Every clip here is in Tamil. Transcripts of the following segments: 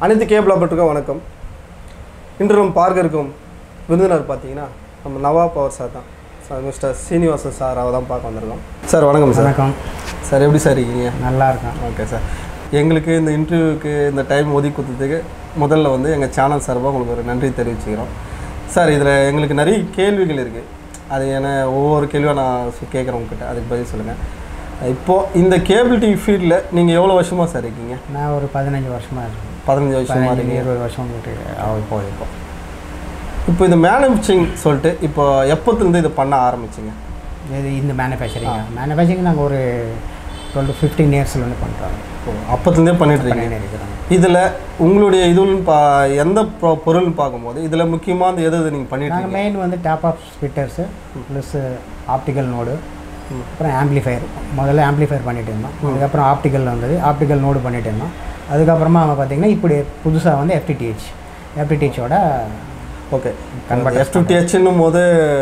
அனைத்து கேபிள் ஆபரேட்டருக்கும் வணக்கம் இன்று நம்ம பார்க்க இருக்கும் விருந்தினர் பார்த்தீங்கன்னா நம்ம நவா பவர் சார் தான் சார் மிஸ்டர் சீனிவாசன் சார் அவர் தான் பார்க்க வந்திருக்கோம் சார் வணக்கம் சார் வணக்கம் சார் எப்படி சார் இருக்கீங்க நல்லா இருக்கேன் ஓகே சார் எங்களுக்கு இந்த இன்டர்வியூக்கு இந்த டைம் ஒதுக்கி கொடுத்ததுக்கு முதல்ல வந்து எங்கள் சேனல் சார்பாக உங்களுக்கு ஒரு நன்றி தெரிவிச்சுக்கிறோம் சார் இதில் எங்களுக்கு நிறைய கேள்விகள் இருக்குது அது என்ன ஒவ்வொரு கேள்வியாக நான் சு- கேட்குறேன் உங்ககிட்ட அதுக்கு பதில் சொல்லுங்கள் இப்போது இந்த கேபிள் டிவி ஃபீல்டில் நீங்கள் எவ்வளோ வருஷமாக சார் இருக்கீங்க நான் ஒரு பதினஞ்சு வருஷமாக இருக்கேன் பதினஞ்சு வருஷமா பதினஞ்சு இருக்கீங்க இருபது வருஷம் கிட்ட ஆகுது போகுது இப்போ இப்போ இந்த மேனுஃபேக்சரிங் சொல்லிட்டு இப்போ எப்போத்துலேருந்து இதை பண்ண ஆரம்பிச்சிங்க இது இந்த மேனுஃபேக்சரிங் மேனுஃபேக்சரிங் நாங்கள் ஒரு டுவெல் டு ஃபிஃப்டீன் இயர்ஸ்லேருந்து பண்ணுறோம் அப்போத்துலேருந்தே பண்ணிட்டு இருக்கீங்க பண்ணிட்டு இருக்கிறோம் இதில் உங்களுடைய இதுன்னு பா எந்த பொ- பொருள்னு பார்க்கும்போது இதில் முக்கியமாக அந்த எது எது நீங்கள் பண்ணிட்டு நாங்கள் மெயின் வந்து tap off splitters plus optical node அப்புறம் ஆம்ப்ளிஃபயர் முதல்ல ஆம்ப்ளிஃபயர் பண்ணிட்டு இருந்தோம் அதுக்கப்புறம் ஆப்டிக்கல் வந்தது ஆப்டிக்கல் நோடு பண்ணிட்டு இருந்தோம் அதுக்கப்புறமா பார்த்தீங்கன்னா இப்படி புதுசாக வந்து எஃப்டிடிஹெச் எஃப்டிடிஹெச்சோட ஓகே எஃப்டிஹெச்னும் போது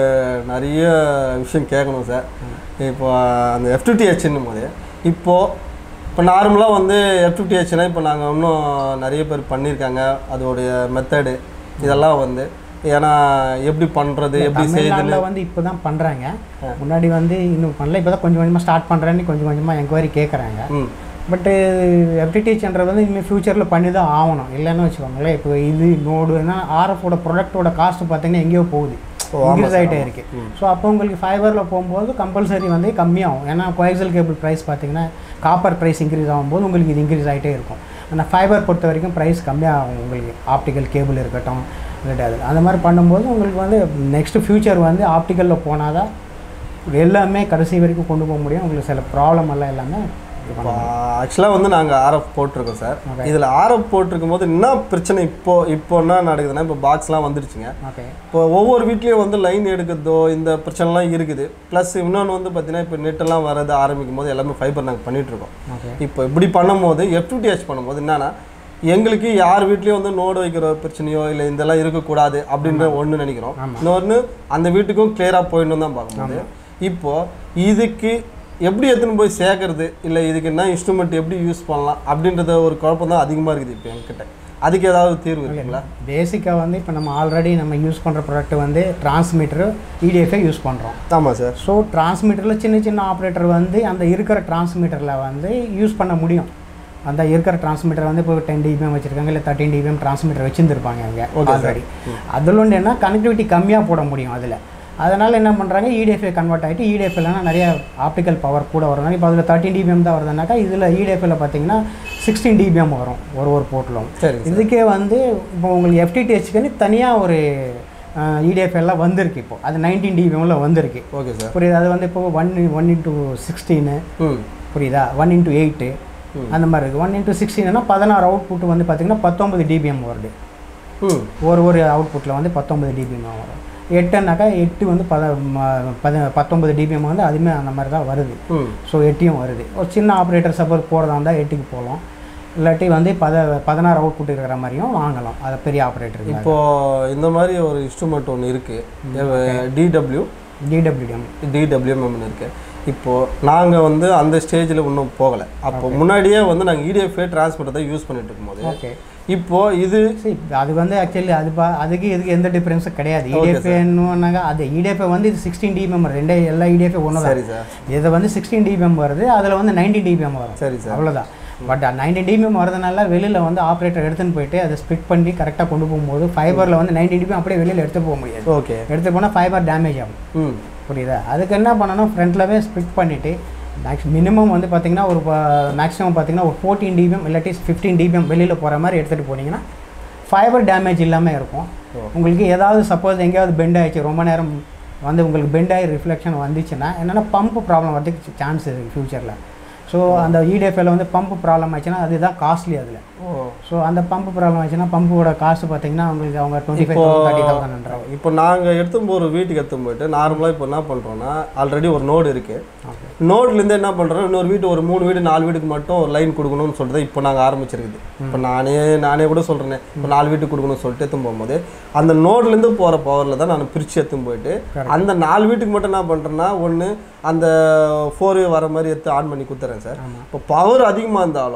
நிறைய விஷயம் கேட்கணும் சார் இப்போ அந்த எஃப்டிஹெச்னும் போது இப்போது இப்போ நார்மலாக வந்து எஃப்டிஹெச்னா இப்போ நாங்கள் இன்னும் நிறைய பேர் பண்ணியிருக்காங்க அதோடைய மெத்தடு இதெல்லாம் வந்து ஏன்னா எப்படி பண்ணுறது எப்படி செய்யுதுன்னு தமிழ்நாட்டில் வந்து இப்போ தான் பண்ணுறாங்க முன்னாடி வந்து இன்னும் பண்ணல இப்போ தான் கொஞ்சம் கொஞ்சமாக ஸ்டார்ட் பண்ணுறேன்னு கொஞ்சம் கொஞ்சமாக என்கொயரி கேட்குறாங்க ம் பட்டு எஃப்டிடிஹெச்ன்றது வந்து இனிமேல் ஃப்யூச்சரில் பண்ணி தான் ஆகணும் இல்லைன்னு வச்சுக்கோங்களேன் இப்போ இது நோடுனா ஆர்எஃபோட ப்ராடக்ட்டோட காஸ்ட் பார்த்தீங்கன்னா எங்கேயோ போகுது இன்க்ரீஸ் ஆகிட்டே இருக்கு ஸோ அப்போ உங்களுக்கு ஃபைபரில் போகும்போது கம்பல்சரி வந்து கம்மியாகும் ஏன்னா கோயக்சல் கேபிள் ப்ரைஸ் பார்த்தீங்கன்னா காப்பர் ப்ரைஸ் இன்க்ரீஸ் ஆகும்போது உங்களுக்கு இது இன்க்ரீஸ் ஆகிட்டே இருக்கும் ஆனால் ஃபைபர் பொறுத்த வரைக்கும் ப்ரைஸ் கம்மியாகும் உங்களுக்கு ஆப்டிக்கல் கேபிள் இருக்கட்டும் இல்லாட்டி அது அந்த மாதிரி பண்ணும்போது உங்களுக்கு வந்து நெக்ஸ்ட் ஃப்யூச்சர் வந்து ஆப்டிக்கலில் போனால் தான் எல்லாமே கடைசி வரைக்கும் கொண்டு போக முடியும் உங்களுக்கு சில ப்ராப்ளம் எல்லாம் எல்லாமே இது இப்போ பண்ணலாம். ஆக்சுவலாக வந்து நாங்கள் ஆர்எஃப் போட்டிருக்கோம் சார் இதில் ஆர்எஃப் போட்டிருக்கும் போது என்ன பிரச்சனை இப்போ இப்போ என்ன நடக்குதுன்னா இப்போ பாக்ஸ்லாம் வந்துருச்சுங்க ஓகே இப்போ ஒவ்வொரு வீட்லேயும் வந்து லைன் எடுக்கிறதோ இந்த பிரச்சனைலாம் இருக்குது ப்ளஸ் இன்னொன்று வந்து பார்த்தீங்கன்னா இப்போ நெட்டெல்லாம் வரது ஆரம்பிக்கும் போது எல்லாமே ஃபைபர் நாங்கள் பண்ணிட்டு இருக்கோம் ஓகே இப்போ இப்படி பண்ணும்போது எஃப்டிடிஹெச் பண்ணும்போது என்னன்னா எங்களுக்கு யார் வீட்லேயும் வந்து நோடு வைக்கிற பிரச்சனையோ இல்லை இதெல்லாம் இருக்கக்கூடாது அப்படின்ற ஒன்று நினைக்கிறோம் இன்னொன்று அந்த வீட்டுக்கும் கிளியராக போயிடணும் தான் பார்க்கும்போது இப்போ இதுக்கு எப்படி எடுத்துன்னு போய் சேர்க்கறது இல்லை இதுக்கு என்ன இன்ஸ்ட்ருமெண்ட் எப்படி யூஸ் பண்ணலாம் அப்படின்றத ஒரு குழப்பம் தான் அதிகமாக இருக்குது இப்போ என்கிட்ட அதுக்கு ஏதாவது தீர்வு இருக்குங்களா பேசிக்காக வந்து இப்போ நம்ம ஆல்ரெடி நம்ம யூஸ் பண்ணுற ப்ராடக்ட் வந்து டிரான்ஸ்மிட்டரு இடிஎஃப்ஐ யூஸ் பண்ணுறோம் ஆமாம் சார் ஸோ டிரான்ஸ்மிட்டரில் சின்ன சின்ன ஆப்ரேட்டர் வந்து அந்த இருக்கிற டிரான்ஸ்மிட்டரில் வந்து யூஸ் பண்ண முடியும் அந்த இருக்கிற டிரான்ஸ்மிட்டர் வந்து இப்போ டென் டிபிஎம் வச்சுருக்காங்க இல்லை தேர்ட்டின் டிபிஎம் டிரான்ஸ்மிட்டர் வச்சுருந்துருப்பாங்க அங்கே ஆல்ரெடி அதில் ஒன்று என்ன கனெக்டிவிட்டி கம்மியாக போட முடியும் அதில் அதனால் என்ன பண்ணுறாங்க இடிஎஃப்ஐ கன்வெர்ட் ஆகிட்டு இடிஎஃப்எல்னா நிறைய ஆப்டிக்கல் பவர் கூட வரும் இப்போ அதில் தேர்ட்டின் டிபிஎம் தான் வருதுனாக்கா இதில் இடிஎஃப்எல்ல பார்த்தீங்கன்னா சிக்ஸ்டீன் டிபிஎம் வரும் ஒரு ஒரு போர்ட்டிலும் சரி இதுக்கே வந்து இப்போ உங்களுக்கு எஃப்டிடிஹெச்க்குன்னு தனியாக ஒரு இடிஎஃப் எல்லாம் வந்திருக்கு இப்போ அது நைன்டீன் டிபிஎம்ல வந்திருக்கு ஓகே சார் புரியுது அது வந்து இப்போ ஒன் ஒன் இன்ட்டு சிக்ஸ்டீனு ம் புரியுதா ஒன் இன்ட்டு எயிட்டு அந்த மாதிரி இருக்குது ஒன் இன்ட்டு சிக்ஸ்டீன்னா பதினாறு அவுட்புட் வந்து பார்த்திங்கன்னா பத்தொம்பது டிபிஎம் வருது ம் ஒரு ஒரு அவுட்புட்டில் வந்து பத்தொம்பது டிபிஎம் வரும் எட்டுனாக்கா எட்டு வந்து பத ம- பத பத்தொம்பது டிபிஎம் வந்து அதுவுமே அந்த மாதிரி தான் வருது ம் ஸோ எட்டையும் வருது ஒரு சின்ன ஆப்ரேட்டர் சப்போஸ் போகிறதா இருந்தால் எட்டுக்கு போகலாம் இல்லாட்டி வந்து பத பதினாறு அவுட்புட் இருக்கிற மாதிரியும் வாங்கலாம் அது பெரிய ஆப்ரேட்டர் இப்போ இந்த மாதிரி ஒரு இன்ஸ்ட்ருமெண்ட் ஒன்று இருக்குது டிடபிள்யூ டிடபிள்யூடிஎம் டிடபிள்யூஎம்னு இருக்கு இப்போ நாங்கள் வந்து அந்த ஸ்டேஜில் இன்னும் போகலை அப்போ முன்னாடியே வந்து நாங்கள் இடிஎஃப்ஏ டிரான்ஸ்மிட்டர் தான் யூஸ் பண்ணிட்டு இருக்கும்போது ஓகே இப்போ இது சரி அது வந்து ஆக்சுவலி அது பா அதுக்கு இதுக்கு எந்த டிஃப்ரென்ஸும் கிடையாது இடிஎஃப்ஏன்னாங்க அது இடிஎஃப்ஏ வந்து இது சிக்ஸ்டீன் டிபிஎம் ரெண்டே எல்லா இடிஎஃப்ஏ ஒன்று தான் சரி சார் இது வந்து சிக்ஸ்டீன் டிபிஎம் வருது அதில் வந்து நைன்டீன் டிபிஎம் வரும் சரி சார் அவ்வளோதான் பட் நைன்டீன் டிபிஎம் வரதுனால வெளியில் வந்து ஆப்ரேட்டர் எடுத்துன்னு போயிட்டு அதை ஸ்பிட் பண்ணி கரெக்டாக கொண்டு போகும்போது ஃபைபரில் வந்து நைன்டீன் டிபிஎம் அப்படியே வெளியில் எடுத்து போக முடியாது ஓகே எடுத்து போனால் ஃபைபர் டேமேஜ் ஆகும் ம் புரியுதா அதுக்கு என்ன பண்ணணும் ஃப்ரண்ட்லவே ஸ்பிட் பண்ணிவிட்டு மேக்ஸ் மினிமம் வந்து பார்த்தீங்கன்னா ஒரு மேக்ஸிமம் பார்த்தீங்கன்னா ஒரு ஃபோர்டீன் டிபிஎம் இல்லாட்டி ஃபிஃப்டீன் டிபிஎம் வெளியில் போகிற மாதிரி எடுத்துகிட்டு போனீங்கன்னா ஃபைபர் டேமேஜ் இல்லாமல் இருக்கும் உங்களுக்கு ஏதாவது சப்போஸ் எங்கேயாவது பெண்ட் ஆயிடுச்சு ரொம்ப நேரம் வந்து உங்களுக்கு பெண்ட் ஆகி ரிஃப்ளெக்ஷன் வந்துச்சுன்னா என்னென்னா பம்ப் ப்ராப்ளம் வரதுக்கு சான்ஸ் இருக்குது ஃப்யூச்சரில் ஸோ அந்த இடிஎஃப்எல் வந்து பம்ப் ப்ராப்ளம் ஆச்சுன்னா அதுதான் காஸ்ட்லி அதில் ஓ ஸோ அந்த பம்ப் ப்ராப்ளம் ஆச்சுன்னா பம்போட காசு பார்த்தீங்கன்னா உங்களுக்கு அவங்க டுவெண்ட்டி ஃபைவ் தௌசண்ட் தேர்ட்டி தௌசண்ட்ன்றாங்க இப்போ நாங்கள் எடுத்தும் போய் ஒரு வீட்டுக்கு எடுத்தும் போயிட்டு நார்மலாக இப்போ என்ன பண்ணுறோன்னா ஆல்ரெடி ஒரு நோடு இருக்குது ஓகே நோட்லேருந்து என்ன பண்ணுறோம் இன்னொரு வீட்டு ஒரு மூணு வீடு நாலு வீட்டுக்கு மட்டும் ஒரு லைன் கொடுக்கணும்னு சொல்லிட்டு இப்போ நாங்கள் ஆரம்பிச்சிருக்குது இப்போ நானே நானே கூட சொல்கிறேனே இப்போ நாலு வீட்டுக்கு கொடுக்கணும்னு சொல்லிட்டு எடுத்துன்னு போகும்போது அந்த நோட்லேருந்து போகிற பவரில் தான் நான் பிரித்து எடுத்துன்னு போயிட்டு அந்த நாலு வீட்டுக்கு மட்டும் என்ன பண்ணுறேன்னா ஒன்று அந்த ஃபோர் வர மாதிரி எடுத்து ஆன் பண்ணி கொடுத்துறேன் சார் இப்போ பவர் அதிகமாக இருந்தாலும்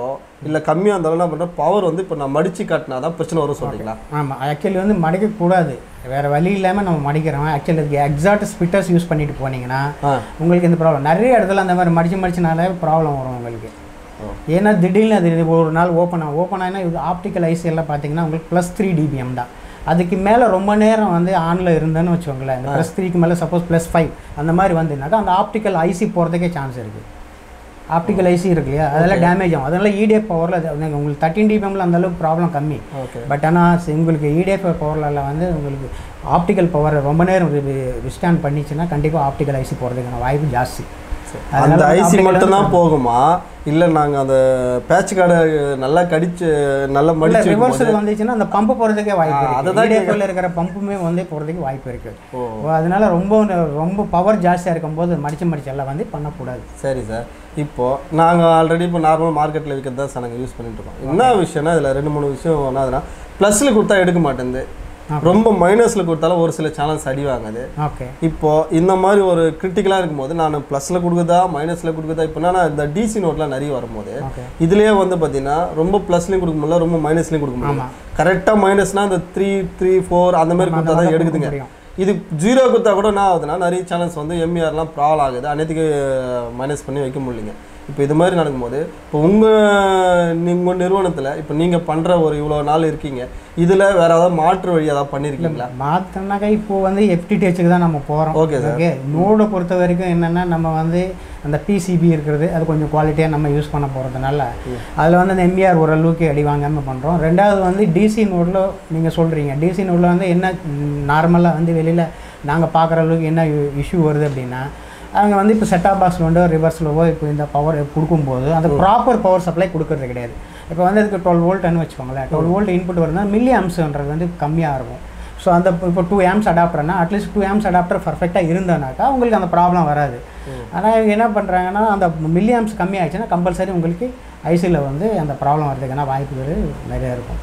இல்லை கம்மியாக இருந்தாலும் என்ன பண்ணுறோம் பவர் வந்து இப்போ நான் மடித்து காட்டினா தான் பிரச்சனை வரும் சொல்கிறீங்களா ஆமாம் ஆக்சுவலி வந்து மடிக்கக்கூடாது வேறு வழி இல்லாமல் நம்ம மடிக்கிறோம் ஆக்சுவலி இதுக்கு எக்ஸாக்ட் ஸ்பிட்டர்ஸ் யூஸ் பண்ணிட்டு போனீங்கன்னா ஆ உங்களுக்கு இந்த ப்ராப்ளம் நிறைய இடத்துல அந்த மாதிரி மடிச்சு மடிச்சுனாலே ப்ராப்ளம் வரும் உங்களுக்கு ஓ. ஏன்னா திடீர்னு அது ஒரு நாள் ஓப்பன் ஆகும் ஓப்பன் ஆகினா இது ஆப்டிக்கல் ஐசி எல்லாம் பார்த்தீங்கன்னா உங்களுக்கு ப்ளஸ் த்ரீ டிபிஎம் தான் அதுக்கு மேலே ரொம்ப நேரம் வந்து ஆனில் இருந்தேன்னு வச்சுக்கோங்களேன் இந்த ப்ளஸ் த்ரீக்கு மேலே சப்போஸ் ப்ளஸ் ஃபைவ் அந்த மாதிரி வந்துனாக்கா அந்த ஆப்டிக்கல் ஐசி போகிறதுக்கே சான்ஸ் இருக்குது ஆப்டிக்கல் ஐசி இருக்கு இல்லையா அதெல்லாம் டேமேஜ் ஆகும் அதனால இடிஎஃப் பவரில் உங்களுக்கு தேர்ட்டின் டிபிஎம்ல அந்த அளவுக்கு ப்ராப்ளம் கம்மி ஓகே பட் ஆனால் உங்களுக்கு இடிஎஃப் பவர்லாம் வந்து உங்களுக்கு ஆப்டிக்கல் பவர் ரொம்ப நேரம் விஸ்டாண்ட் பண்ணிச்சுன்னா கண்டிப்பாக ஆப்டிக்கல் ஐசி போகிறதுக்கான வாய்ப்பு ஜாஸ்தி அதனால அந்த வந்து ஐசி optical மட்டும்தான் போகுமா இல்லை நாங்கள் அந்த பேட்ச் கார்டை நல்லா கடிச்சு நல்லா இல்லை மடிச்சு ரிவர்சல் வந்துச்சுன்னா அந்த பம்பு போகிறதுக்கே வாய்ப்பு ஆ, இருக்குது அதுதான் இடிஎஃப்ல இருக்கிற பம்புமே வந்து போகிறதுக்கு வாய்ப்பு இருக்குது ஓ ஓ, அதனால ரொம்ப ரொம்ப பவர் ஜாஸ்தியாக இருக்கும்போது மடிச்சு மடிச்சு எல்லாம் வந்து பண்ணக்கூடாது சரி சார் இப்போ நாங்கள் ஆல்ரெடி இப்போ நார்மல் மார்க்கெட்டில் விற்கிறது தான் சார் நாங்கள் யூஸ் பண்ணிட்டு இருக்கோம் என்ன விஷயம்னா இதில் ரெண்டு மூணு விஷயம் என்னதுன்னா ப்ளஸில் கொடுத்தா எடுக்க மாட்டேங்குது ரொம்ப மைனஸில் கொடுத்தாலும் ஒரு சில சேனல்ஸ் அடி வாங்குது ஓகே இப்போ இந்த மாதிரி ஒரு கிரிட்டிக்கலாக இருக்கும்போது நான் ப்ளஸில் கொடுக்குதா மைனஸில் கொடுக்குதா இப்போ நான் இந்த டிசி நோட்லாம் நிறைய வரும்போது ஓகே இதுலயே வந்து பார்த்தீங்கன்னா ரொம்ப ப்ளஸ்லையும் கொடுக்க முடியல ரொம்ப மைனஸ்லையும் கொடுக்க முடியல ஆமாம் கரெக்டாக மைனஸ்னா அந்த த்ரீ த்ரீ ஃபோர் அந்த மாதிரி கொடுத்தா தான் எடுக்குதுங்க முடியும் இது ஜீரோ கொடுத்தா கூட என்ன ஆகுதுன்னா நிறைய சேனல்ஸ் வந்து எம்இஆர்லாம் ப்ராப்ளம் ஆகுது அனைத்துக்கு மைனஸ் பண்ணி வைக்க முடியலைங்க இப்போ இது மாதிரி நடக்கும்போது இப்போ உங்கள் உங்கள் நிறுவனத்தில் இப்போ நீங்கள் பண்ணுற ஒரு இவ்வளோ நாள் இருக்கீங்க இதில் வேற ஏதாவது மாற்று வழி ஏதாவது பண்ணியிருக்கீங்களா மாற்றினாக்கா இப்போ வந்து எஃப்டிடிஹெச்சுக்கு தான் நம்ம போகிறோம் ஓகே சார் ஓகே நோடை பொறுத்த வரைக்கும் என்னென்னா நம்ம வந்து அந்த பிசிபி இருக்கிறது அது கொஞ்சம் குவாலிட்டியாக நம்ம யூஸ் பண்ண போகிறதுனால அதில் வந்து அந்த எம்இஆர் ஓரளவுக்கு அடி வாங்காமல் பண்ணுறோம் ரெண்டாவது வந்து டிசி நோடில் நீங்கள் சொல்கிறீங்க டிசி நோடில் வந்து என்ன நார்மலாக வந்து வெளியில் நாங்கள் பார்க்குற அளவுக்கு என்ன இஷ்யூ வருது அப்படின்னா அவங்க வந்து இப்போ செட்டாப் பாக்ஸில் வந்து ரிவர்ஸ்லவோ இப்போ இந்த பவர் கொடுக்கும்போது அந்த ப்ராப்பர் பவர் சப்ளை கொடுக்கறது கிடையாது இப்போ வந்து அதுக்கு டுவெல் வோல்ட்னு வச்சுக்கோங்களேன் டுவெல் வோல்ட் இன்புட் வருதுன்னா மில்லி ஆம்ஸ்ன்றது வந்து கம்மியாக இருக்கும் ஸோ அந்த இப்போ டூ ஆம்ஸ் அடாப்டர்னா அட்லீஸ்ட் டூ ஆம்ஸ் அடாப்டர் பர்ஃபெக்டாக இருந்தனாக்கா உங்களுக்கு அந்த ப்ராப்ளம் வராது ஆனால் இவங்க என்ன பண்ணுறாங்கன்னா அந்த மில்லி ஆம்ஸ் கம்மியாகிடுச்சுன்னா கம்பல்சரி உங்களுக்கு ஐசியில் வந்து அந்த ப்ராப்ளம் வர்றதுக்கான வாய்ப்புகள் நிறைய இருக்கும்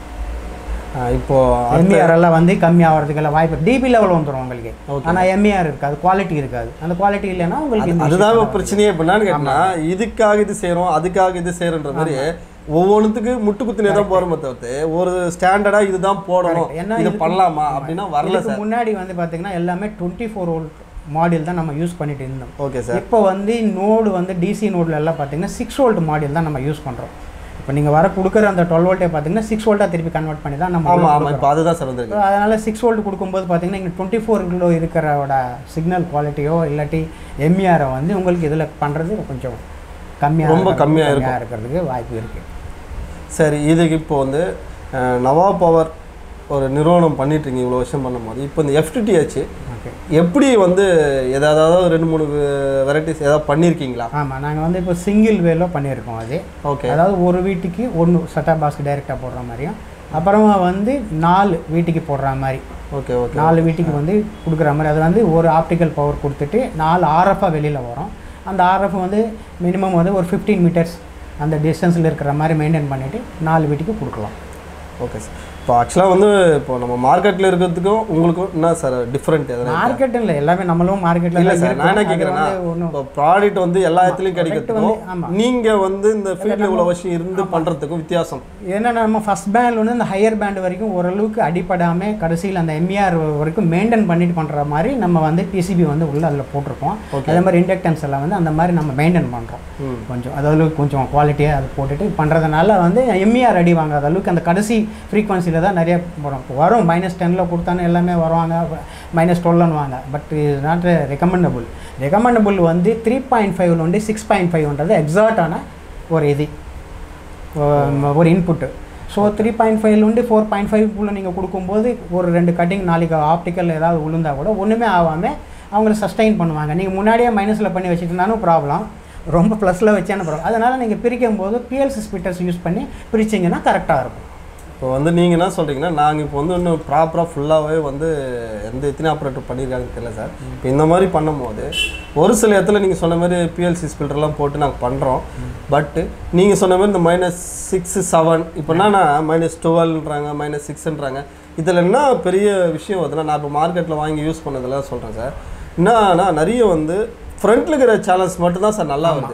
இப்போ எம்இஆர் எல்லாம் வந்து கம்மியாகிறதுக்கெல்லாம் வாய்ப்பு டிபி லெவல் வந்துடும் உங்களுக்கு Okay. ஆனால் எம்இஆர் இருக்காது குவாலிட்டி இருக்காது அந்த குவாலிட்டி இல்லைன்னா உங்களுக்கு இந்த அதுதான் issue இப்ப பிரச்சனையே இப்போ என்னன்னு கேட்டா இதுக்காக இது செய்கிறோம் அதுக்காக இது செய்கிறன்ற மாதிரி ஒவ்வொன்றுத்துக்கு முட்டு குத்துனே தான் போகிறோமே தவிர்த்து ஒரு ஸ்டாண்டர்டாக இதுதான் போடணும் Correct. ஏன்னா இது இதுக்கு- பண்ணலாமா அப்படின்னா வரல இதுக்கு சார் முன்னாடி வந்து பார்த்தீங்கன்னா எல்லாமே டுவெண்ட்டி ஃபோர் வோல்ட் மாடியூல் தான் நம்ம யூஸ் பண்ணிட்டு இருந்தோம் ஓகே சார் இப்போ வந்து நோடு வந்து டிசி நோடில் எல்லாம் பார்த்தீங்கன்னா சிக்ஸ் வோல்ட் மாடியூல் தான் நம்ம யூஸ் பண்ணுறோம் இப்போ நீங்கள் வர கொடுக்குற அந்த டுவெல் வோல்ட்டே பார்த்தீங்கன்னா சிக்ஸ் வோல்ட்டாக திருப்பி கன்வெர்ட் பண்ணி தான் நம்ம ஆமா உள்ள ஆமா இப்போ அதுதான் சார் வந்திருக்கு So, அதனால சிக்ஸ் வோல்ட் கொடுக்கும்போது பார்த்தீங்கன்னா இங்கே டுவெண்ட்டி ஃபோர் கிலோ இருக்கிறோட சிக்னல் குவாலிட்டியோ இல்லாட்டி எம்இஆரை வந்து உங்களுக்கு இதில் பண்ணுறது கொஞ்சம் கம்மியாக ரொம்ப கம்மியா இருக்கும். இருக்கிறதுக்கு வாய்ப்பு இருக்குது சரி இதுக்கு இப்போ வந்து அஹ், நவா பவர் ஒரு நிறுவனம் பண்ணிட்டு இருக்கீங்க இவ்வளோ வருஷம் பண்ணும்போது இப்போ இந்த எஃப்டிடிஹெச் ஓகே எப்படி வந்து எதாவது ரெண்டு மூணு வெரைட்டிஸ் ஏதாவது பண்ணியிருக்கீங்களா ஆமாம் நாங்கள் வந்து இப்போ சிங்கிள் வேலோ பண்ணியிருக்கோம் அது ஓகே அதாவது ஒரு வீட்டுக்கு ஒன்று செட்டா பாக்ஸ் டைரெக்டாக போடுற மாதிரியும் அப்புறமா வந்து நாலு வீட்டுக்கு போடுற மாதிரி ஓகே ஓகே நாலு வீட்டுக்கு வந்து கொடுக்குற மாதிரி அது வந்து ஒரு ஆப்டிக்கல் பவர் கொடுத்துட்டு நாலு ஆர்எஃபாக வெளியில் வரும் அந்த ஆர்எஃப் வந்து மினிமம் வந்து ஒரு ஃபிஃப்டீன் மீட்டர்ஸ் அந்த டிஸ்டன்ஸில் இருக்கிற மாதிரி மெயின்டைன் பண்ணிவிட்டு நாலு வீட்டுக்கு கொடுக்கலாம் ஓகே சார் இப்போ ஆக்சுவலாக வந்து இப்போ நம்ம மார்க்கெட்டில் இருக்கிறதுக்கும் உங்களுக்கும் என்ன சார் டிஃப்ரெண்ட் எதனா மார்க்கெட் இல்லை எல்லாமே நம்மளும் மார்க்கெட்டில் இல்லை சார் நான் என்ன கேட்குறேன்னா ஒன்றும் இப்போ ப்ராடக்ட் வந்து எல்லா இடத்துலையும் கிடைக்கிறதுக்கும் வந்து- ஆமா. நீங்கள் வந்து இந்த ஃபீல்டில் இவ்வளோ வருஷம் இருந்து பண்ணுறதுக்கும் வித்தியாசம் என்னென்னா நம்ம ஃபஸ்ட் பேண்டில் வந்து இந்த ஹையர் பேண்ட் வரைக்கும் ஓரளவுக்கு அடிப்படாமல் கடைசியில் அந்த எம்இஆர் வரைக்கும் மெயின்டைன் பண்ணிட்டு பண்ணுற மாதிரி நம்ம வந்து பிசிபி வந்து உள்ள அதில் போட்டிருக்கோம் அதே மாதிரி இண்டக்டன்ஸ் எல்லாம் வந்து அந்த மாதிரி நம்ம மெயின்டைன் பண்ணுறோம் ம். கொஞ்சம் அதாவது கொஞ்சம் குவாலிட்டியாக அது போட்டுட்டு பண்ணுறதுனால வந்து எம்இஆர் அடி வாங்காத அளவுக்கு அந்த கடைசி ஃப்ரீக்வன்சியில் தான் நிறைய வரும் இப்போ வரும் மைனஸ் டெனில் கொடுத்தானே எல்லாமே வருவாங்க மைனஸ் டுவெல்னு வாங்க but is not recommendable recommendable வந்து த்ரீ பாயிண்ட் ஃபைவ்ல வந்து சிக்ஸ் பாயிண்ட் ஃபைவ்ன்றது எக்ஸாக்டான ஒரு இது ஒரு- ஒரு இன்புட்டு ஸோ த்ரீ பாயிண்ட் ஃபைவ்ல வந்து ஃபோர் பாயிண்ட் ஃபைவ்க்குள்ளே நீங்கள் கொடுக்கும்போது ஒரு ரெண்டு கட்டிங் நாளைக்கு ஆப்டிக்கல் ஏதாவது விழுந்தா கூட ஒன்றுமே ஆகாமல் அவங்கள சஸ்டைன் பண்ணுவாங்க நீங்கள் முன்னாடியே மைனஸில் பண்ணி வச்சுட்டுனாலும் ப்ராப்ளம் ரொம்ப ப்ளஸில் வச்சான ப்ராப்ளம் அதனால் நீங்கள் பிரிக்கும் போது பிஎல்சி ஸ்பிட்டர்ஸ் யூஸ் பண்ணி பிரிச்சிங்கன்னா கரெக்டாக இருக்கும் இப்போ வந்து நீங்கள் என்ன சொல்கிறீங்கன்னா நாங்கள் இப்போ வந்து இன்னும் ப்ராப்பராக ஃபுல்லாகவே வந்து எந்த எத்தனை ஆப்ரேட்டர் பண்ணியிருக்காங்கன்னு தெரியல சார் இப்போ இந்த மாதிரி பண்ணும்போது ஒரு சில இடத்துல நீங்கள் சொன்ன மாதிரி பிஎல்சி ஃபில்டர்லாம் போட்டு நாங்கள் பண்ணுறோம் பட்டு நீங்கள் சொன்ன மாதிரி இந்த மைனஸ் சிக்ஸ் செவன் இப்போ என்னன்னா மைனஸ் டுவெல்ன்றாங்க மைனஸ் சிக்ஸ்ன்றாங்க இதில் என்ன பெரிய விஷயம் வருதுன்னா நான் இப்போ மார்க்கெட்டில் வாங்கி யூஸ் பண்ணதெல்லாம் சொல்கிறேன் சார் என்னன்னா நிறைய வந்து ஃப்ரண்ட்டில் இருக்கிற சேனல்ஸ் மட்டும்தான் சார் நல்லா வருது ஆமாம்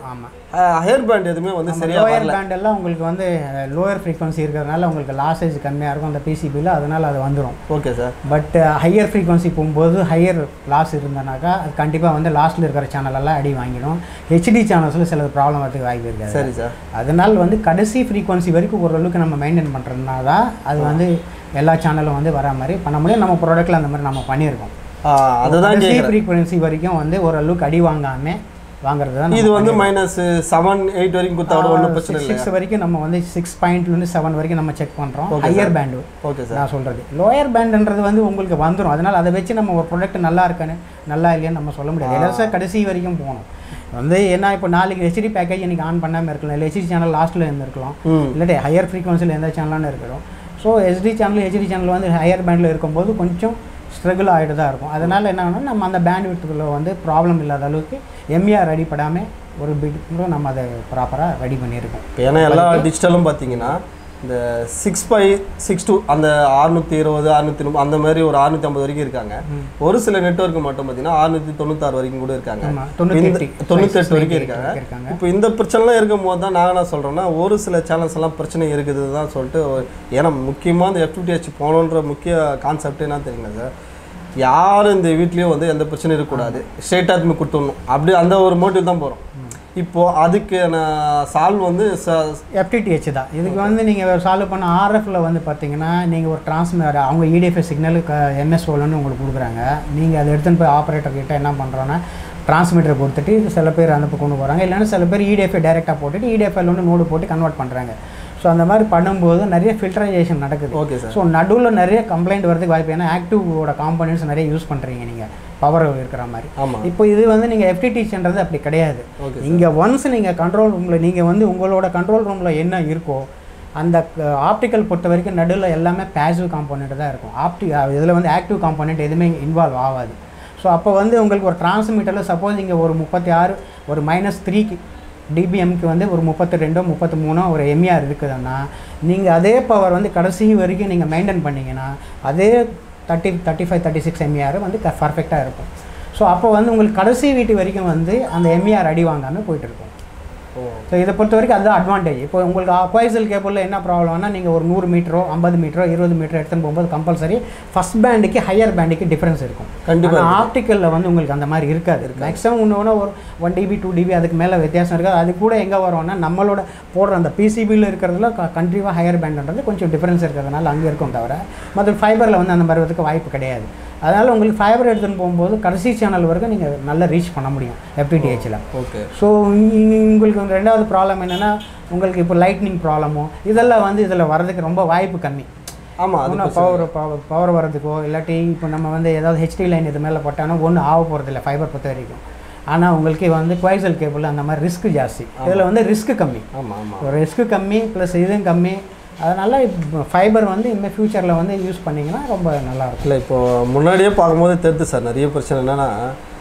ஹேர் பேண்ட் எதுவுமே வந்து சரியா லோயர் வரல பேண்ட் எல்லாம் உங்களுக்கு வந்து லோயர் ஃப்ரீக்வன்சி இருக்கிறதுனால உங்களுக்கு லாசேஜ் கம்மியாக இருக்கும் அந்த பிசிபியில் அதனால் அது வந்துடும் okay sir but higher frequency போகும்போது ஹையர் லாஸ் இருந்தனாக்கா அது கண்டிப்பாக வந்து லாஸ்ட்டில் இருக்கிற சேனல் எல்லாம் அடி வாங்கிடும் ஹெச்டி சேனல்ஸில் சில ப்ராப்ளம் வரதுக்கு வாய்ப்பு இருக்காது சரி சார் அதனால் வந்து கடைசி ஃப்ரீக்வன்சி வரைக்கும் ஓரளவுக்கு நம்ம மெயின்டைன் பண்ணுறதுனா தான் அது வந்து எல்லா சேனலும் வந்து வரா மாதிரி பண்ண முடியும் நம்ம ப்ராடக்ட்டில் அந்த மாதிரி நம்ம பண்ணியிருக்கோம் ஆ, அதுதான் கடைசி கேட்குறேன் ஃப்ரீக்வன்சி வரைக்கும் வந்து ஓரளவுக்கு அடி வாங்காமல் வாங்குறது தான் இது வந்து மைனஸ் செவன் எயிட் வரைக்கும் கொடுத்தா கூட ஒன்றும் பிரச்சனை இல்லை சிக்ஸ் வரைக்கும் நம்ம வந்து சிக்ஸ் பாயிண்ட்லேருந்து செவன் வரைக்கும் நம்ம செக் பண்ணுறோம் Okay, higher band okay sir நான் சொல்கிறது லோயர் பேண்டுன்றது வந்து உங்களுக்கு வந்துடும் அதனால் அதை வச்சு நம்ம ஒரு ப்ராடக்ட் நல்லா இருக்கான்னு நல்லா இல்லையான்னு நம்ம சொல்ல முடியாது எல்லாம் கடைசி வரைக்கும் போகணும் வந்து என்ன இப்போ நாளைக்கு ஹெச்டி பேக்கேஜ் இன்னைக்கு ஆன் பண்ணாமல் இருக்கலாம் இல்லை ஹெச்டி சேனல் லாஸ்ட்டில் இருந்திருக்கலாம் ம் இல்லாட்டி ஹையர் ஃப்ரீக்வன்சியில் எந்த சேனலானு இருக்கிறோம் so SD channel HD channel வந்து ஹையர் பேண்டில் இருக்கும்போது கொஞ்சம் ஸ்ட்ரகிள் ஆகிட்டு தான் இருக்கும் அதனால் என்ன ஆகும்னா நம்ம அந்த பேண்ட் விட்டுக்குள்ள வந்து ப்ராப்ளம் இல்லாத அளவுக்கு எம்ஏஆர் ரெடி படாமல் ஒரு பிட் நம்ம அதை ப்ராப்பராக ரெடி பண்ணியிருக்கோம் இப்போ ஏன்னா எல்லா டிஜிட்டலும் பார்த்தீங்கன்னா இந்த சிக்ஸ் பை சிக்ஸ் டூ அந்த அறுநூத்தி இருபது அறுநூத்தி முப்பது அந்த மாதிரி ஒரு அறுநூத்தி ஐம்பது வரைக்கும் இருக்காங்க ஒரு சில நெட்வொர்க் மட்டும் பார்த்தீங்கன்னா அறுநூத்தி தொண்ணூத்தாறு வரைக்கும் கூட இருக்காங்க ஆமாம் தொண்ணூற்றி தொண்ணூத்தெட்டு வரைக்கும் இருக்காங்க இருக்காங்க இப்போ இந்த பிரச்சனைலாம் இருக்கும் போது தான் நாங்கள் என்ன சொல்கிறோம்னா ஒரு சில சேனல்ஸ் எல்லாம் பிரச்சனை இருக்குது தான் சொல்லிட்டு ஒரு- ஏன்னா முக்கியமாக இந்த எஃப்டிடிஹெச் போகணுன்ற முக்கிய கான்செப்ட் என்ன தெரியுங்களா சார் யாரும் இந்த வீட்லேயும் வந்து எந்த பிரச்சனையும் இருக்கக்கூடாது ஸ்ட்ரெயிட்டாக திரும்பி கொடுத்துடணும் அப்படி அந்த ஒரு மோட்டிவ் தான் போகிறோம் இப்போது அதுக்கு நான் சால்வ் வந்து ச எஃப்டிடிஹெச் தான் இதுக்கு வந்து நீங்கள் சால்வ் பண்ண ஆர்எஃப்ல வந்து பார்த்தீங்கன்னா நீங்கள் ஒரு டிரான்ஸ்மிட்டர் அவங்க இடிஎஃப்எஸ் சிக்னல் எம்எஸ்ஓலன்னு உங்களுக்கு கொடுக்குறாங்க நீங்கள் அதை எடுத்துன்னு போய் ஆப்ரேட்டர் கிட்ட என்ன பண்ணுறோன்னா டிரான்ஸ்மிட்டர் கொடுத்துட்டு சில பேர் அனுப்ப கொண்டு போகிறாங்க இல்லைன்னா சில பேர் இடிஎஃப்ஐ டைரெக்டாக போட்டுட்டு இடிஎஃப்ஐல வந்து நோடு போட்டு கன்வெர்ட் பண்ணுறாங்க ஸோ அந்த மாதிரி பண்ணும்போது நிறைய ஃபில்டரைசேஷன் நடக்குது ஓகே சார் ஸோ நடுவில் நிறைய கம்ப்ளைண்ட் வரதுக்கு வாய்ப்பு ஏன்னா ஆக்டிவோட காம்பனன்ட்ஸ் நிறைய யூஸ் பண்ணுறீங்க நீங்கள் பவர் இருக்கிற மாதிரி ஆமாம் இப்போ இது வந்து நீங்கள் எஃப்டிடிஹெச்ன்றது அப்படி கிடையாது ஓகே இங்கே ஒன்ஸ் நீங்கள் கண்ட்ரோல் ரூமில் நீங்கள் வந்து உங்களோட கண்ட்ரோல் ரூமில் என்ன இருக்கோ அந்த ஆப்டிக்கல் பொறுத்த வரைக்கும் நடுவில் எல்லாமே பேசிவ் காம்போனெண்ட் தான் இருக்கும் ஆப்டி இதில் வந்து ஆக்டிவ் காம்போனெண்ட் எதுவுமே இன்வால்வ் ஆகாது ஸோ அப்போ வந்து உங்களுக்கு ஒரு டிரான்ஸ்மிட்டரில் சப்போஸ் இங்கே ஒரு முப்பத்தி ஆறு ஒரு மைனஸ் த்ரீக்கு டிபிஎம்க்கு வந்து ஒரு முப்பத்தி ரெண்டோ முப்பத்தி மூணோ ஒரு எம்ஏஆர் இருக்குதுன்னா நீங்கள் அதே பவர் வந்து கடைசி வரைக்கும் நீங்கள் மெயின்டைன் பண்ணீங்கன்னா அதே thirty thirty five thirty six MAR வந்து பர்ஃபெக்டாக இருக்கும் ஸோ அப்போ வந்து உங்களுக்கு கடைசி வீட்டு வரைக்கும் வந்து அந்த எம்ஏஆர் அடி வாங்காமல் போயிட்டு இருக்கும் ஓ ஸோ இதை பொறுத்த வரைக்கும் அதுதான் அட்வான்டேஜ் இப்போ உங்களுக்கு குவாய்சல் கேபிளில் என்ன ப்ராப்ளம்னா நீங்கள் ஒரு நூறு மீட்டரோ ஐம்பது மீட்டரோ இருபது மீட்டரோ எடுத்துன்னு போகும்போது கம்பல்சரி ஃபஸ்ட் பேண்டுக்கு ஹையர் பேண்டுக்கு டிஃப்ரென்ஸ் இருக்கும் கண்டிப்பா ஆனால் ஆப்டிக்கலில் வந்து உங்களுக்கு அந்த மாதிரி இருக்காது மேக்ஸிமம் இன்னொன்று ஒரு ஒன் டிபி டூ டிபி அதுக்கு மேலே வித்தியாசம் இருக்காது அது கூட எங்கே வரும்னா நம்மளோட போடுற அந்த பிசிபியில் இருக்கிறதுல கண்டிப்பாக ஹையர் பேண்டுன்றது கொஞ்சம் டிஃப்ரென்ஸ் இருக்கிறதுனால அங்கே இருக்கும் தவிர மற்ற ஃபைபரில் வந்து அந்த மாதிரி வரதுக்கு வாய்ப்பு கிடையாது அதனால் உங்களுக்கு ஃபைபர் எடுத்துன்னு போகும்போது கடைசி சேனல் வரைக்கும் நீங்கள் நல்லா ரீச் பண்ண முடியும் எஃப்டிடிஹெச்சில் ஓகே ஸோ உங்களுக்கு வந்து ரெண்டாவது ப்ராப்ளம் என்னென்னா உங்களுக்கு இப்போ லைட்னிங் ப்ராப்ளமோ இதெல்லாம் வந்து இதில் வரதுக்கு ரொம்ப வாய்ப்பு கம்மி ஆமாம் அது ஒன்றும் பவர் பவர் பவர் வரதுக்கோ இல்லாட்டி இப்போ நம்ம வந்து ஏதாவது ஹெச்டி லைன் இது மேலே போட்டாலும் ஒன்றும் ஆக போகிறதில்ல ஃபைபர் பொறுத்த வரைக்கும் ஆனால் உங்களுக்கு வந்து குவைசல் கேபிள் அந்த மாதிரி ரிஸ்க் ஜாஸ்தி இதில் வந்து ரிஸ்க் கம்மி ஆமாம் ஆமாம் ரிஸ்க் கம்மி ப்ளஸ் இதுவும் கம்மி அதனால் ஃபைபர் வந்து இனிமேல் ஃப்யூச்சரில் வந்து யூஸ் பண்ணிங்கன்னா ரொம்ப நல்லாயிருக்கும் இல்லை இப்போ முன்னாடியே பார்க்கும்போது தெரியுது சார் நிறைய பிரச்சனை என்னென்னா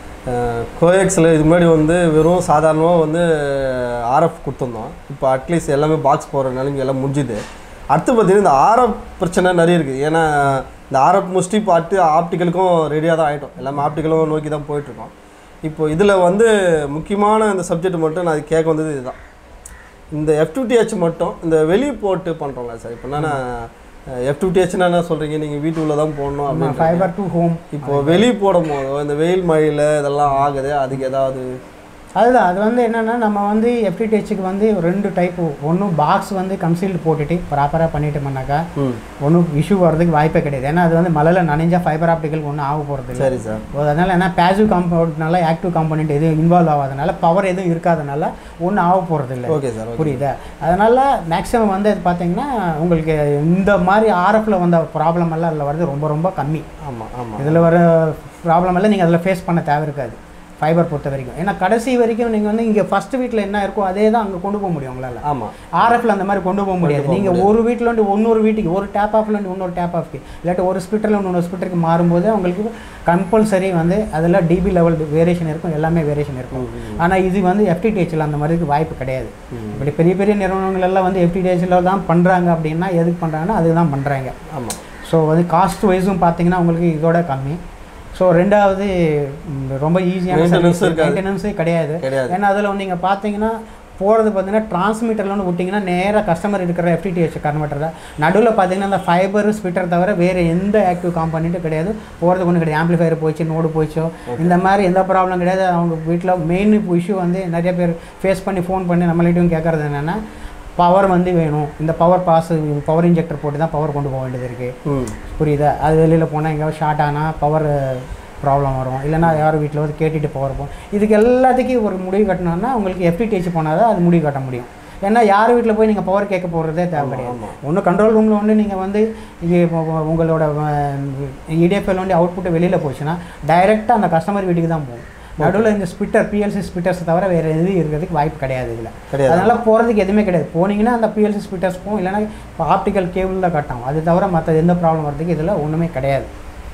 கோஎக்ஸில் இது முன்னாடி வந்து வெறும் சாதாரணமாக வந்து ஆர்எஃப் கொடுத்துருந்தோம் இப்போ அட்லீஸ்ட் எல்லாமே பாக்ஸ் போகிற நிலைமை எல்லாம் முடிஞ்சுது அடுத்து பார்த்தீங்கன்னா இந்த ஆர்எஃப் பிரச்சனை நிறைய இருக்குது ஏன்னா இந்த ஆர்எஃப் முடிச்சுட்டு இப்போ அடுத்து ஆப்டிக்கலுக்கும் ரெடியாக தான் ஆகிட்டோம் எல்லாமே ஆப்டிக்கலும் நோக்கி தான் போயிட்டுருக்கோம் இப்போ இதில் வந்து முக்கியமான இந்த சப்ஜெக்ட் மட்டும் நான் கேட்க வந்தது இதுதான் இந்த எஃப்டிடிஹெச் மட்டும் இந்த வெளியே போட்டு பண்ணுறோம்ல சார் இப்போ என்னன்னா எஃப்டிடிஹெச்னா என்ன சொல்கிறீங்க நீங்கள் வீட்டுக்குள்ளே தான் போடணும் அப்படின்னு ஃபைபர் டு ஹோம் இப்போ வெளியே போடும் போதோ இந்த வெயில் மழையில் இதெல்லாம் ஆகுது அதுக்கு ஏதாவது அதுதான் அது வந்து என்னென்னா நம்ம வந்து எஃப்டிடிஹெச்சுக்கு வந்து ரெண்டு டைப்பு ஒன்றும் பாக்ஸ் வந்து கன்சீல்டு போட்டுட்டு ப்ராப்பராக பண்ணிட்டோம்னாக்கா ம் ஒன்றும் இஷ்யூ வர்றதுக்கு வாய்ப்பே கிடையாது ஏன்னா அது வந்து மழையில் நனைஞ்சா ஃபைபர் ஆப்டிக்கல் ஒன்றும் ஆக போகிறது இல்லை சரி சார் அதனால் என்ன பேசிவ் காம்பவுண்ட்னால ஆக்டிவ் காம்பனெண்ட் எதுவும் இன்வால்வ் ஆகாதனால பவர் எதுவும் இருக்காதனால ஒன்றும் ஆக போகிறது இல்லை ஓகே சார் ஓகே புரியுதா அதனால் மேக்ஸிமம் வந்து அது பார்த்தீங்கன்னா உங்களுக்கு இந்த மாதிரி ஆர்எஃப்ல வந்த ப்ராப்ளம் எல்லாம் அதில் வர்றது ரொம்ப ரொம்ப கம்மி ஆமாம் ஆமாம் இதில் வர ப்ராப்ளம் எல்லாம் நீங்கள் அதில் ஃபேஸ் பண்ண தேவை இருக்காது ஃபைபர் பொறுத்த வரைக்கும் ஏன்னா கடைசி வரைக்கும் நீங்கள் வந்து இங்கே ஃபர்ஸ்ட் வீட்டில் என்ன இருக்கோ அதே தான் அங்கே கொண்டு போக முடியும் உங்களால் ஆமாம் ஆர்எஃப்ல அந்த மாதிரி கொண்டு போக முடியாது நீங்கள் ஒரு வீட்டில் வந்து இன்னொரு வீட்டுக்கு ஒரு டேப் ஆஃப்ல இருந்து இன்னொரு டேப் ஆஃப்க்கு இல்லாட்டி ஒரு ஸ்பிட்டரில் இன்னொரு ஸ்பிட்டருக்கு மாறும்போது உங்களுக்கு கம்பல்சரி வந்து அதில் டிபி லெவல் வேரியேஷன் இருக்கும் எல்லாமே வேரியேஷன் இருக்கும் ஆனால் இது வந்து எஃப்டிடிஹெச்சில் அந்த மாதிரிக்கு வாய்ப்பு கிடையாது இப்படி பெரிய பெரிய நிறுவனங்கள் எல்லாம் வந்து எஃப்டிடிஹெச்சில் தான் பண்ணுறாங்க அப்படின்னா எதுக்கு பண்ணுறாங்கன்னா அதுதான் பண்ணுறாங்க ஆமாம் ஸோ வந்து காஸ்ட் வைஸும் பார்த்தீங்கன்னா உங்களுக்கு இதோட கம்மி ஸோ ரெண்டாவது ம், ரொம்ப ஈஸியான Maintenance இருக்காது. மெயின்டெனன்ஸே கிடையாது கிடையாது ஏன்னா அதில் நீங்கள் பார்த்தீங்கன்னா போகிறது பார்த்தீங்கன்னா டிரான்ஸ்மீட்டரில் வந்து விட்டிங்கன்னா நேராக கஸ்டமர் இருக்கிற எஃப்டிடிஹெச் கன்வெர்ட்டரை நடுவில் பார்த்தீங்கன்னா அந்த ஃபைபர் ஸ்பிட்டர் தவிர வேறு எந்த ஆக்டிவ் காம்பனண்ட்டும் கிடையாது போகிறதுக்கு ஒன்றும் கிடையாது ஆம்பிளிஃபயர் போச்சு நோடு போச்சோ இந்த மாதிரி எந்த ப்ராப்ளம் கிடையாது அவங்க வீட்டில் மெயின் இஷ்யூ வந்து நிறைய பேர் ஃபேஸ் பண்ணி ஃபோன் பண்ணி நம்மள்கிட்டையும் கேட்குறது என்னென்னா பவர் வந்து வேணும் இந்த பவர் பாஸ் பவர் இன்ஜெக்டர் போட்டு தான் பவர் கொண்டு போக வேண்டியது இருக்குது ம் புரியுதா அது வெளியில் போனால் எங்கேயாவது ஷார்ட் ஆனால் பவர் ப்ராப்ளம் வரும் இல்லைன்னா யார் வீட்டில் வந்து கேட்டுட்டு போக இருக்கும் இதுக்கு எல்லாத்துக்கும் ஒரு முடிவு கட்டணும்னா உங்களுக்கு எஃப்டிடிஹெச் போனால் தான் அது முடிவு கட்ட முடியும் ஏன்னா யார் வீட்டில் போய் நீங்கள் பவர் கேட்க போகிறதே தேவை கிடையாது ஆமா. ஒன்று கண்ட்ரோல் ரூமில் வந்து நீங்கள் வந்து இது இப்போ உங்களோட இடிஎஃப்எல் வந்து அவுட்புட்டு வெளியில் போச்சுன்னா டைரெக்டாக அந்த கஸ்டமர் வீட்டுக்கு தான் போகும் நடுவில் இந்த ஸ்பிட்டர் பிஎல்சி ஸ்பிட்டர்ஸ் தவிர வேறு எதுவும் இருக்கிறதுக்கு வாய்ப்பு கிடையாது இதில் கிடையாது அதனால போகிறதுக்கு எதுவுமே கிடையாது போனீங்கன்னா அந்த பிஎல்சி ஸ்பிட்டர்ஸ் போகும் இல்லைன்னா ஆப்டிக்கல் கேபிள் தான் கட்டும் அது தவிர மற்ற எந்த ப்ராப்ளம் வரதுக்கு இதில் ஒன்றுமே கிடையாது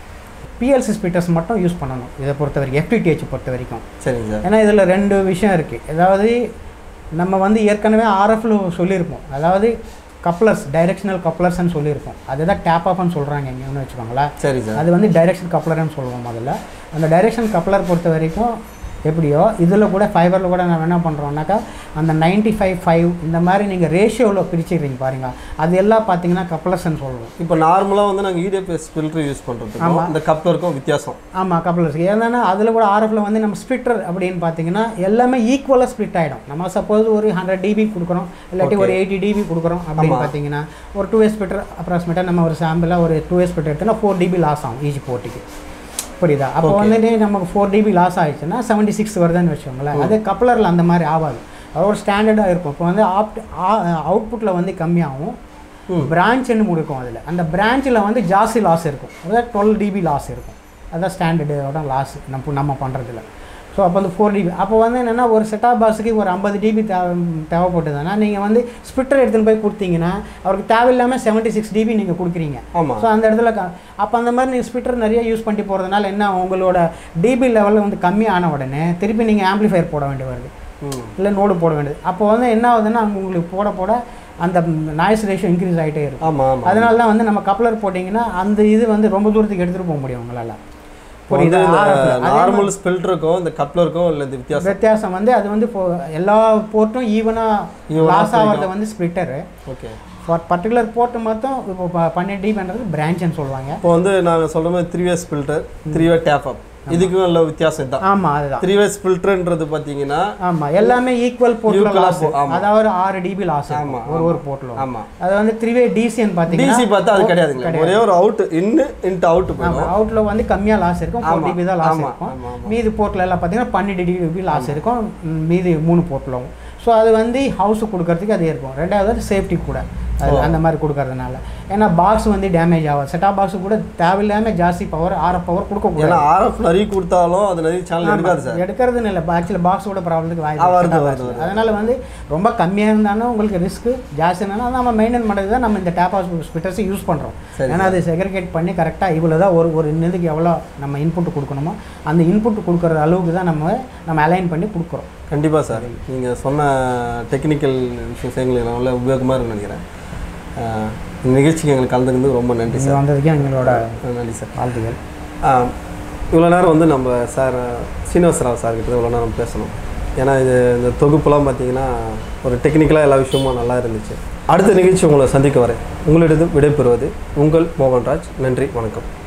பிஎல்சி ஸ்பிட்டர்ஸ் மட்டும் யூஸ் பண்ணணும் இதை பொறுத்த வரைக்கும் எஃப்டிடிஹெச் பொறுத்த வரைக்கும் சரிங்க சார் ஏன்னா இதில் ரெண்டு விஷயம் இருக்குது அதாவது நம்ம வந்து ஏற்கனவே ஆர்எஃப்ல சொல்லியிருப்போம் அதாவது கப்ளர்ஸ் டைரெக்ஷனல் கப்ளர்ஸ்னு சொல்லியிருப்போம் அதுதான் டேப் ஆஃப்னு சொல்கிறாங்க எங்கேன்னு வச்சுக்கோங்களேன் சரி சார் அது வந்து டைரெக்ஷன் கப்ளர்னு சொல்லுவோம் முதல்ல அந்த டைரெக்ஷன் கப்ளர் பொறுத்த வரைக்கும் எப்படியோ இதில் கூட ஃபைபரில் கூட நம்ம என்ன பண்ணுறோம்னாக்கா அந்த 95 ஃபைவ் ஃபைவ் இந்த மாதிரி நீங்கள் ரேஷியோவில் பிரிச்சுக்கிறீங்க பாருங்க அது எல்லாம் பார்த்தீங்கன்னா கப்ளர்ஸ்னு சொல்லுவோம் இப்போ நார்மலாக வந்து நாங்கள் இடிஎஃப்எஸ் ஃபில்டர் யூஸ் பண்ணுறதுக்கும் இந்த கப்லருக்கும் வித்தியாசம் ஆமாம் கப்ளர்ஸ் ஏன்னா அதில் கூட ஆர்எஃப்ல வந்து நம்ம ஸ்பிட்டர் அப்படின்னு பார்த்தீங்கன்னா எல்லாமே ஈக்குவலாக ஸ்ப்ளிட் ஆகிடும் நம்ம சப்போஸ் ஒரு ஹண்ட்ரட் டிபி கொடுக்குறோம் இல்லாட்டி ஒரு எயிட்டி டிபி கொடுக்குறோம் அப்படின்னு பார்த்தீங்கன்னா ஒரு டூ எஸ் ஸ்பிட்டர் அப்ராக்சிமேட்டாக நம்ம ஒரு சாம்பிளாக ஒரு டூ எஸ் ஸ்பிட்டர் எடுத்தோன்னா ஃபோர் டிபி லாஸ் ஆகும் ஈச் போர்ட்டுக்கு புரியுதா அப்போ வந்துட்டு நமக்கு ஃபோர் டிபி லாஸ் ஆயிடுச்சுன்னா செவன்ட்டி சிக்ஸ் வருதுன்னு வச்சுக்கோங்களேன் அது கப்ளரில் அந்த மாதிரி ஆகாது அது ஒரு ஸ்டாண்டர்டாக இருக்கும் இப்போ வந்து ஆப்ட் அவுட்புட்டில் வந்து கம்மியாகும் பிரான்ச்னு இருக்கும் அதில் அந்த பிரான்ச்சில் வந்து ஜாஸ்தி லாஸ் இருக்கும் அதாவது டுவெல் டிபி லாஸ் இருக்கும் அதான் ஸ்டாண்டர்டோட லாஸ் நம்ம நம்ம பண்ணுறதுல ஸோ அப்போ வந்து ஃபோர் டிபி அப்போ வந்து என்னென்னா ஒரு செட்டாப் பாக்ஸுக்கு ஒரு ஐம்பது டிபி தேவை தேவைப்பட்டதுன்னா நீங்கள் வந்து ஸ்பிட்டர் எடுத்துன்னு போய் கொடுத்தீங்கன்னா அவருக்கு தேவையில்லாமல் செவன்ட்டி சிக்ஸ் டிபி நீங்கள் கொடுக்குறீங்க ஆமாம் ஸோ அந்த இடத்துல க- அப்போ அந்த மாதிரி நீங்கள் ஸ்பிட்டர் நிறைய யூஸ் பண்ணிட்டு போகிறதுனால என்ன உங்களோட டிபி லெவலில் வந்து கம்மியான உடனே திருப்பி நீங்கள் ஆம்ப்ளிஃபையர் போட வேண்டி வருது ம் இல்லை நோடு போட வேண்டியது அப்போ வந்து என்ன ஆகுதுன்னா அங்க உங்களுக்கு போட போட அந்த நாய்ஸ் ரேஷியோ இன்க்ரீஸ் ஆகிட்டே இருக்கும் ஆமாம் ஆமாம் அதனால தான் வந்து நம்ம கப்ளர் போட்டிங்கன்னா அந்த இது வந்து ரொம்ப தூரத்துக்கு எடுத்துகிட்டு போக முடியும் உங்களால் இப்போ வந்து புரியுதா இந்த RF. அதே நார்மல் ஸ்பில்டருக்கும் இந்த கப்லருக்கும் இல்லை இந்த வித்தியாசம் வித்தியாசம் வந்து அது வந்து இப்போ எல்லா போர்ட்டும் ஈவனாக Even ஆ லாஸ் ஆகிறது வந்து splitter okay for particular port மட்டும் இப்போ ப- பன்னெண்டு டிபின்றது பிரான்ச்னு சொல்லுவாங்க இப்போ வந்து நாங்கள் சொல்கிற மாதிரி three ways filter three way tap up இதுக்கும் உள்ள வித்தியாசம் தான் ஆமாம் அதுதான் த்ரீ வேஸ் ஃபில்டர்ன்றது பார்த்தீங்கன்னா ஆமா எல்லாமே ஈக்குவல் போர்ட்ல Equal ஆ லாஸ் போ- ஆமா. அதாவது ஆறு டிபி லாஸ் ஆமா, ஒரு ஒரு போர்ட்ல ஆமாம் அது வந்து த்ரீவே டிசின்னு பார்த்தீங்கன்னா டிசி பார்த்தா அது கிடையாதுங்களா ஒரே ஒரு அவுட் இன்னு இன்ட்டு அவுட் போயிடும் அவுட்ல வந்து கம்மியா லாஸ் இருக்கும் ஃபோர் ஆமா, டிபி தான் லாஸ் ஆமா, இருக்கும் ஆமா, ஆமா. மீதி போர்ட்ல எல்லாம் பார்த்தீங்கன்னா பன்னெண்டு டிபி லாஸ் இருக்கும் ம், மீதி மூணு போர்ட்லும் ஸோ அது வந்து ஹவுஸுக்கு கொடுக்கறதுக்கு அது இருக்கும் ரெண்டாவது சேஃப்டி கூட அது அந்த மாதிரி கொடுக்கறதுனால ஏன்னா பாக்ஸ் வந்து டேமேஜ் ஆகும் செட்டாப் பாக்ஸ் கூட தேவையில்லாமல் ஜாஸ்தி பவர் ஆர்எஃப் பவர் கொடுக்கக்கூடாது ஏன்னா ஆர்எஃப் நிறைய கொடுத்தாலும் அது நிறைய சேனல் எடுக்காது சார் எடுக்கிறதுன்னு இல்லை ஆக்சுவலி பாக்ஸோட ப்ராப்ளத்துக்கு ஆ, வாய்ப்பு வருது, setup வருது, box. அதனால வந்து ரொம்ப கம்மியாக இருந்தாலும் உங்களுக்கு ரிஸ்க் ஜாஸ்தி இருந்தாலும் அதை நம்ம மெயின்டைன் பண்ணுறது தான் நம்ம இந்த டேப் ஹவுஸ் ஸ்பிட்டர்ஸை யூஸ் பண்ணுறோம் சரி, ஏன்னா அது செக்ரிகேட் பண்ணி கரெக்டாக இவ்வளோ தான் ஒரு ஒரு இதுக்கு எவ்வளோ நம்ம இன்புட் கொடுக்கணுமோ அந்த இன்புட் கொடுக்குற அளவுக்கு தான் நம்ம நம்ம அலைன் பண்ணி கொடுக்குறோம் கண்டிப்பாக சார் நீங்கள் சொன்ன டெக்னிக்கல் விஷயங்கள் எங்களுக்கு நல்ல உபயோகமாக இருக்குன்னு நினைக்கிறேன் ஆஹ் இந்த நிகழ்ச்சிக்கு எங்களுக்கு கலந்துக்கிறது ரொம்ப நன்றி இது சார் வந்ததுக்கு எங்களோட நன்றி சார் வாழ்த்துக்கள் ஆஹ் இவ்வளோ நேரம் வந்து நம்ம சார் சீனிவாசராவ் சார் கிட்ட இவ்வளோ நேரம் பேசணும் ஏன்னா இது இந்த தொகுப்புலாம் பார்த்தீங்கன்னா ஒரு டெக்னிக்கலாக எல்லா விஷயமும் நல்லா இருந்துச்சு அடுத்த நிகழ்ச்சி உங்களை சந்திக்க வரேன் உங்களிடம் விடைபெறுவது உங்கள் மோகன்ராஜ் நன்றி வணக்கம்